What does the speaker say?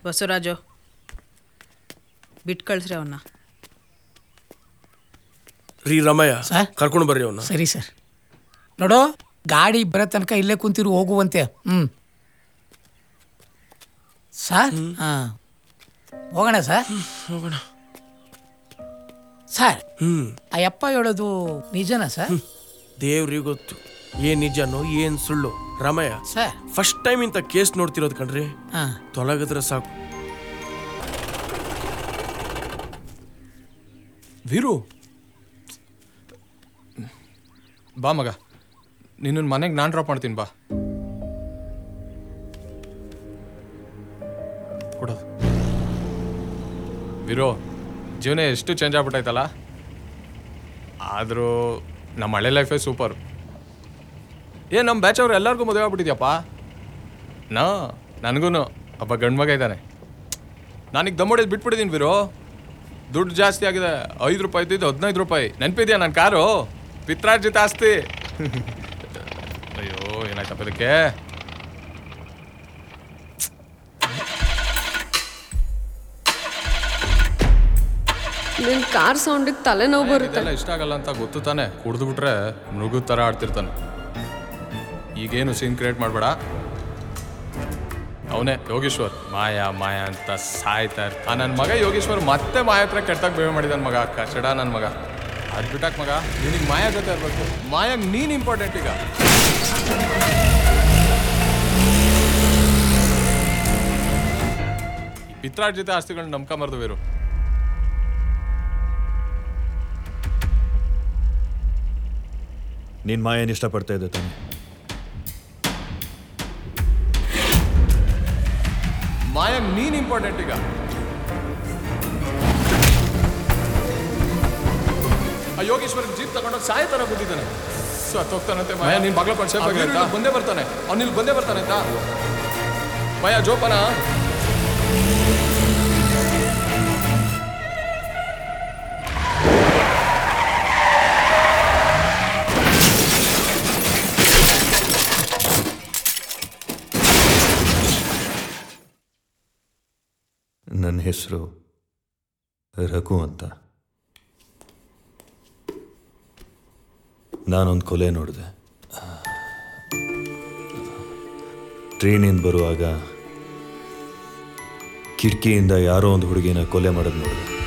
ಬಸವರಾಜು ಬಿಟ್ಟು ಕಳ್ಸ್ರಿ ಅವನ್ನ ರೀ ರಮಯ್ಯ ಸರ್? ಕರ್ಕೊಂಡು ಬರ್ರಿ ಅವನ್ನ ಸರಿ ಸರ್ ನೋಡು ಗಾಡಿ ಬರೋ ತನಕ ಇಲ್ಲೇ ಕುಂತಿರು ಹೋಗುವಂತೆ ಹ್ಞೂ ಸರ್ ಹಾಂ ಹೋಗೋಣ ಸರ್ ಹೋಗೋಣ ಸರ್ ಹ್ಮ್ ಆ ಯಪ್ಪ ಹೇಳೋದು ನಿಜನಾ ಸರ್ ದೇವ್ರಿಗೆ ಗೊತ್ತು ಏನ್ ನಿಜನೋ ಏನ್ ಸುಳ್ಳು ರಮಯ್ಯ ಸರ್ ಫಸ್ಟ್ ಟೈಮ್ ಇಂಥ ಕೇಸ್ ನೋಡ್ತಿರೋದು ಕಣ್ರಿ ಹಾಂ ತೊಲಗಿದ್ರೆ ಸಾಕು ವೀರು ಬಾ ಮಗ ನಿನ್ನ ಮನೆಗೆ ನಾನು ಡ್ರಾಪ್ ಮಾಡ್ತೀನಿ ಬಾ ಕೊಡೋದು ವೀರು ಜೀವನ ಎಷ್ಟು ಚೇಂಜ್ ಆಗ್ಬಿಟ್ಟೈತಲ್ಲ ಆದರೂ ನಮ್ಮ ಹಳೆ ಲೈಫೇ ಸೂಪರ್ ಏ ನಮ್ಮ ಬ್ಯಾಚ್ ಅವ್ರು ಎಲ್ಲರಿಗೂ ಮದುವೆ ಆಗ್ಬಿಟ್ಟಿದ್ಯಪ್ಪ ನಾ ನನಗೂ ಒಬ್ಬ ಗಂಡು ಮಗ ಇದ್ದಾನೆ ನಾನೀಗ ದಮ್ಮೊಡೆದು ಬಿಟ್ಬಿಟ್ಟಿದ್ದೀನಿ ವೀರು ದುಡ್ಡು ಜಾಸ್ತಿ ಆಗಿದೆ ಐದು ರೂಪಾಯಿ ಇದ್ದಿದ್ದು ಹದಿನೈದು ರೂಪಾಯಿ ನೆನಪಿದ್ಯಾ ನನ್ನ ಕಾರು ಪಿತ್ರಾರ್ಜಿತ ಆಸ್ತಿ ಅಯ್ಯೋ ಏನಾಯ್ತಪ್ಪ ಇದಕ್ಕೆ ನಿನ್ ಕಾರ್ ಸೌಂಡಿಗೆ ತಲೆನೋವು ಬರುತ್ತೆ ಇದೆಲ್ಲ ಇಷ್ಟ ಆಗಲ್ಲ ಅಂತ ಗೊತ್ತು ತಾನೆ ಕುಡ್ದು ಬಿಟ್ರೆ ಮೃಗದ ಥರ ಆಡ್ತಿರ್ತಾನೆ ಈಗೇನು ಸೀನ್ ಕ್ರಿಯೇಟ್ ಮಾಡಬೇಡ ಅವನೇ ಯೋಗೇಶ್ವರ್ ಮಾಯಾ ಮಾಯಾ ಅಂತ ಸಾಯ್ತಾ ಇರ್ತ ನನ್ನ ಮಗ ಯೋಗೇಶ್ವರ್ ಮತ್ತೆ ಮಾಯ ಹತ್ರ ಕೆಟ್ಟಾಗ ಬೇವೆ ಮಾಡಿದಾನ ಮಗ ಕಚಡ ನನ್ನ ಮಗ ಅದ್ ಬಿಟ್ಟಾಕ್ ಮಗ ನಿನಗೆ ಮಾಯಾ ಜೊತೆ ಇರ್ಬೇಕು ಮಾಯಾಗ್ ನೀನ್ ಇಂಪಾರ್ಟೆಂಟ್ ಈಗ ಈ ಪಿತ್ರಾರ್ಜಿತ ಆಸ್ತಿಗಳನ್ನ ನಂಬ್ಕೊಂಬಾರ್ದು ಬೇರು ನೀನ್ ಮಾಯನ್ ಇಷ್ಟಪಡ್ತಾ ಇದ್ದೆ ತಾನೆ ಮಾಯಾಗ್ ನೀನ್ ಇಂಪಾರ್ಟೆಂಟ್ ಈಗ ಆ ಯೋಗೇಶ್ವರ ಜೀಪ್ ತಗೊಂಡೋಗಿ ಸಾಯ ತರ ಕೂತಿದ್ದಾನೆ ಸತ್ತೋಗ್ತಾನಂತೆ ಮಾಯ ನೀನ್ ಬಾಗ್ಲ ಕೊಂಡು ಸೇಫ್ ಆಗಿ ಬಂದೇ ಬರ್ತಾನೆ ಅವ್ನು ಇಲ್ಲಿ ಬಂದೇ ಬರ್ತಾನೆ ಅಂತ ಮಾಯ ಜೋಪಾನ ನನ್ನ ಹೆಸರು ರಘು ಅಂತ ನಾನೊಂದು ಕೊಲೆ ನೋಡಿದೆ ಟ್ರೈನಿಂದ ಬರುವಾಗ ಕಿಟಕಿಯಿಂದ ಯಾರೋ ಒಂದು ಹುಡುಗಿನ ಕೊಲೆ ಮಾಡೋದು ನೋಡಿದೆ